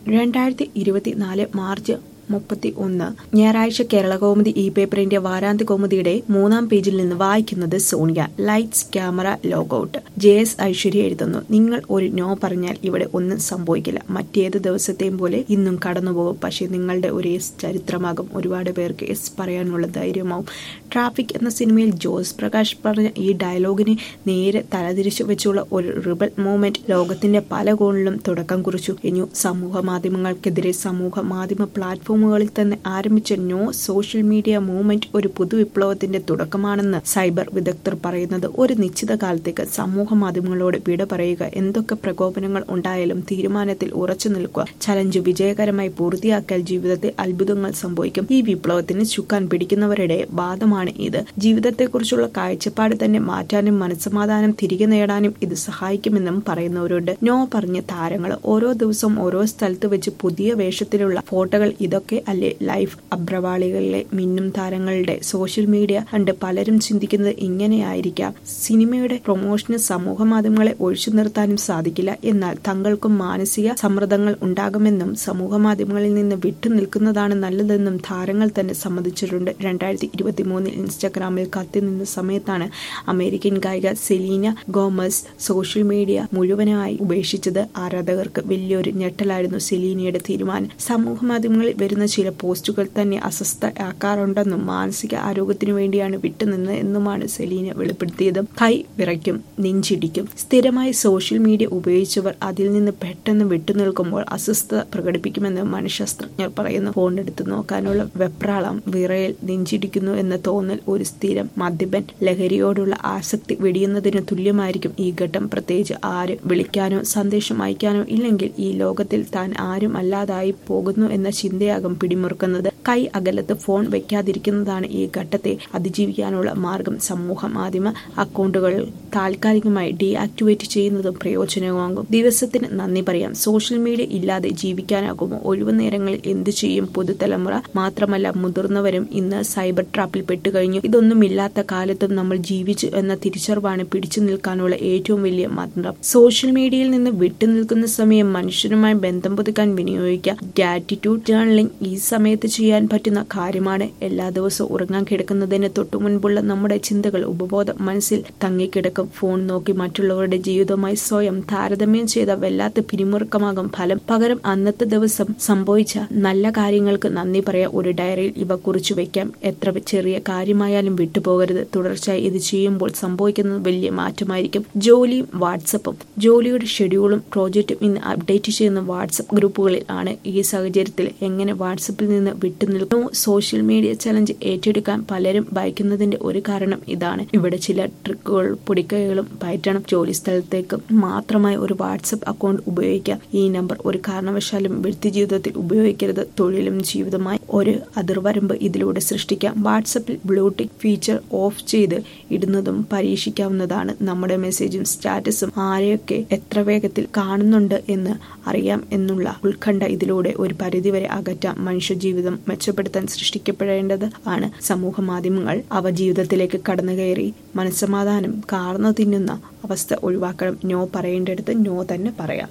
രണ്ടായിരത്തി ഇരുപത്തിനാല് മാർച്ച് മുപ്പത്തി ഒന്ന് ഞായറാഴ്ച കേരള കൗമുദി ഇ പേപ്പറിന്റെ വാരാന്ത്യ കൗമുദിയുടെ മൂന്നാം പേജിൽ നിന്ന് വായിക്കുന്നത് Soniya lights camera logout J S Aishwarya എഴുതുന്നു നിങ്ങൾ ഒരു നോ പറഞ്ഞാൽ ഇവിടെ ഒന്നും സംഭവിക്കില്ല മറ്റേത് ദിവസത്തെയും പോലെ ഇന്നും കടന്നുപോകും പക്ഷേ നിങ്ങളുടെ ഒരു എസ് ചരിത്രമാകും ഒരുപാട് പേർക്ക് എസ് പറയാനുള്ള ധൈര്യമാവും ട്രാഫിക് എന്ന സിനിമയിൽ ജോസ് പ്രകാശ് പറഞ്ഞ ഈ ഡയലോഗിനെ നേരെ തലതിരിച്ചു വെച്ചുള്ള ഒരു റിബൽ മൂവ്മെന്റ് ലോകത്തിന്റെ പല കോണിലും തുടക്കം കുറിച്ചു ഇനി സമൂഹ മാധ്യമങ്ങൾക്കെതിരെ സമൂഹ മാധ്യമ പ്ലാറ്റ്ഫോമുകളിൽ തന്നെ ആരംഭിച്ച നോ സോഷ്യൽ മീഡിയ മൂവ്മെന്റ് ഒരു പുതുവിപ്ലവത്തിന്റെ തുടക്കമാണെന്ന് സൈബർ വിദഗ്ധർ പറയുന്നത് ഒരു നിശ്ചിത കാലത്തേക്ക് സമൂഹ മാധ്യമങ്ങളോട് വിട പറയുക എന്തൊക്കെ പ്രകോപനങ്ങൾ ഉണ്ടായാലും തീരുമാനത്തിൽ ഉറച്ചു നിൽക്കുക ചലഞ്ച് വിജയകരമായി പൂർത്തിയാക്കിയാൽ ജീവിതത്തിൽ അത്ഭുതങ്ങൾ സംഭവിക്കും ഈ വിപ്ലവത്തിന് ചുക്കാൻ പിടിക്കുന്നവരുടെ വാദമാണ് ഇത് ജീവിതത്തെക്കുറിച്ചുള്ള കാഴ്ചപ്പാട് തന്നെ മാറ്റാനും മനസ്സമാധാനം തിരികെ നേടാനും ഇത് സഹായിക്കുമെന്നും പറയുന്നവരുണ്ട് നോ പറഞ്ഞ താരങ്ങൾ ഓരോ ദിവസവും ഓരോ സ്ഥലത്ത് വെച്ച് പുതിയ വേഷത്തിലുള്ള ഫോട്ടോകൾ ഇതൊക്കെ അല്ലേ ലൈഫ് അബ്രവാളികളിലെ മിന്നും താരങ്ങളുടെ സോഷ്യൽ മീഡിയ കണ്ട് പലരും ചിന്തിക്കുന്നത് ഇങ്ങനെയായിരിക്കാം സിനിമയുടെ പ്രൊമോഷന് സമൂഹ മാധ്യമങ്ങളെ ഒഴിച്ചു നിർത്താനും സാധിക്കില്ല എന്നാൽ തങ്ങൾക്കും മാനസിക സമ്മർദ്ദങ്ങൾ ഉണ്ടാകുമെന്നും സമൂഹ മാധ്യമങ്ങളിൽ നിന്ന് വിട്ടുനിൽക്കുന്നതാണ് നല്ലതെന്നും താരങ്ങൾ തന്നെ സമ്മതിച്ചിട്ടുണ്ട് രണ്ടായിരത്തി ഇരുപത്തി മൂന്നിൽ ഇൻസ്റ്റഗ്രാമിൽ കത്തി നിന്ന സമയത്താണ് അമേരിക്കൻ ഗായിക സെലീന ഗോമസ് സോഷ്യൽ മീഡിയ മുഴുവനായി ഉപേക്ഷിച്ചത് ആരാധകർക്ക് വലിയൊരു ഞെട്ടലായിരുന്നു സെലീനയുടെ തീരുമാനം സമൂഹ മാധ്യമങ്ങളിൽ വരുന്ന ചില പോസ്റ്റുകൾ തന്നെ അസ്വസ്ഥയാക്കാറുണ്ടെന്നും മാനസിക ആരോഗ്യത്തിനു വേണ്ടിയാണ് വിട്ടുനിന്നത് എന്നുമാണ് സെലീന വെളിപ്പെടുത്തിയത് കൈ വിറയ്ക്കും നെഞ്ചിടിക്കും സ്ഥിരമായി സോഷ്യൽ മീഡിയ ഉപയോഗിച്ചവർ അതിൽ നിന്ന് പെട്ടെന്ന് വിട്ടുനിൽക്കുമ്പോൾ അസ്വസ്ഥത പ്രകടിപ്പിക്കുമെന്ന് മനഃശാസ്ത്രജ്ഞർ പറയുന്നു ഫോൺ എടുത്തു നോക്കാനുള്ള വെപ്രാളം വിറയൽ നെഞ്ചിടിക്കുന്നു എന്ന തോന്നൽ ഒരു സ്ഥിരം മദ്യപൻ ലഹരിയോടുള്ള ആസക്തി വെടിയുന്നതിന് തുല്യമായിരിക്കും ഈ ഘട്ടം പ്രത്യേകിച്ച് ആര് വിളിക്കാനോ സന്ദേശം അയക്കാനോ ഇല്ലെങ്കിൽ ഈ ലോകത്തിൽ താൻ ആരും അല്ലാതായി പോകുന്നു എന്ന ചിന്തയാകും പിടിമുറുക്കുന്നത് കൈ അകലത്ത് ഫോൺ വെക്കാതിരിക്കുന്നതാണ് ഈ ഘട്ടത്തെ അതിജീവിക്കാനുള്ള മാർഗം സമൂഹ മാധ്യമ അക്കൗണ്ടുകൾ താൽക്കാലികമായി ഡീആക്ടിവേറ്റ് ചെയ്യുന്നതും പ്രയോജനമാകും ദിവസത്തിന് നന്ദി പറയാം സോഷ്യൽ മീഡിയ ഇല്ലാതെ ജീവിക്കാനാകുമോ ഒഴിവു നേരങ്ങളിൽ എന്തു ചെയ്യും പുതുതലമുറ മാത്രമല്ല മുതിർന്നവരും ഇന്ന് സൈബർ ട്രാപ്പിൽ പെട്ടുകഴിഞ്ഞു ഇതൊന്നുമില്ലാത്ത കാലത്തും നമ്മൾ ജീവിച്ചു എന്ന തിരിച്ചറിവാണ് പിടിച്ചു നിൽക്കാനുള്ള ഏറ്റവും വലിയ മന്ത്രം സോഷ്യൽ മീഡിയയിൽ നിന്ന് വിട്ടുനിൽക്കുന്ന സമയം മനുഷ്യരുമായി ബന്ധം പുതുക്കാൻ വിനിയോഗിക്കാം ഗ്രാറ്റിറ്റ്യൂഡ് ജേർണലിംഗ് ഈ സമയത്ത് ചെയ്യാൻ പറ്റുന്ന കാര്യമാണ് എല്ലാ ദിവസവും ഉറങ്ങാൻ കിടക്കുന്നതിന് തൊട്ടു മുൻപുള്ള നമ്മുടെ ചിന്തകൾ ഉപബോധ മനസ്സിൽ തങ്ങിക്കിടക്കും ഫോൺ നോക്കി മറ്റുള്ളവരുടെ ജീവിതവുമായി സ്വയം താരതമ്യം ചെയ്ത വല്ലാത്ത പിരിമുറുക്കമാകും ഫലം പകരം അന്നത്തെ ദിവസം സംഭവിച്ച നല്ല കാര്യങ്ങൾക്ക് നന്ദി പറയാൻ ഒരു ഡയറിയിൽ ഇവ കുറിച്ചു വെക്കാം എത്ര ചെറിയ കാര്യമായാലും വിട്ടുപോകരുത് തുടർച്ചയായി ഇത് ചെയ്യുമ്പോൾ സംഭവിക്കുന്നത് വലിയ മാറ്റമായിരിക്കും ജോലിയും വാട്സപ്പും ജോലിയുടെ ഷെഡ്യൂളും പ്രോജക്റ്റും ഇന്ന് അപ്ഡേറ്റ് ചെയ്യുന്ന വാട്സപ്പ് ഗ്രൂപ്പുകളിൽ ആണ് ഈ സാഹചര്യത്തിൽ എങ്ങനെ വാട്സപ്പിൽ നിന്ന് വിട്ടുനിൽക്കുന്നു സോഷ്യൽ മീഡിയ ചലഞ്ച് ഏറ്റെടുക്കാൻ പലരും ഭയക്കുന്നതിന്റെ ഒരു കാരണം ഇതാണ് ഇവിടെ ചില ട്രിക്കുകൾ പൊടിക്കൈകളും പയറ്റണം ജോലി സ്ഥലത്തേക്ക് മാത്രമായി ഒരു വാട്സപ്പ് അക്കൗണ്ട് ഉപയോഗിക്കാം ഈ നമ്പർ ഒരു കാരണവശാലും വ്യക്തി ജീവിതത്തിൽ ഉപയോഗിക്കരുത് തൊഴിലും ജീവിതമായി ഒരു അതിർവരമ്പ് ഇതിലൂടെ സൃഷ്ടിക്കാം വാട്സപ്പിൽ ബ്ലൂടിക് ഫീച്ചർ ഓഫ് ചെയ്ത് ഇടുന്നതും പരീക്ഷിക്കാവുന്നതാണ് നമ്മുടെ മെസ്സേജും സ്റ്റാറ്റസും ആരെയൊക്കെ എത്ര വേഗത്തിൽ കാണുന്നുണ്ട് എന്ന് അറിയാം എന്നുള്ള ഉത്കണ്ഠ ഇതിലൂടെ ഒരു പരിധിവരെ അകറ്റാം മനുഷ്യജീവിതം മെച്ചപ്പെടുത്താൻ സൃഷ്ടിക്കപ്പെടേണ്ടത് ആണ് സമൂഹ മാധ്യമങ്ങൾ അവ ജീവിതത്തിലേക്ക് കടന്നുകയറി മനസ്സമാധാനം കാർന്നു തിന്നുന്ന അവസ്ഥ ഒഴിവാക്കണം നോ പറയേണ്ടടുത്ത് നോ തന്നെ പറയാം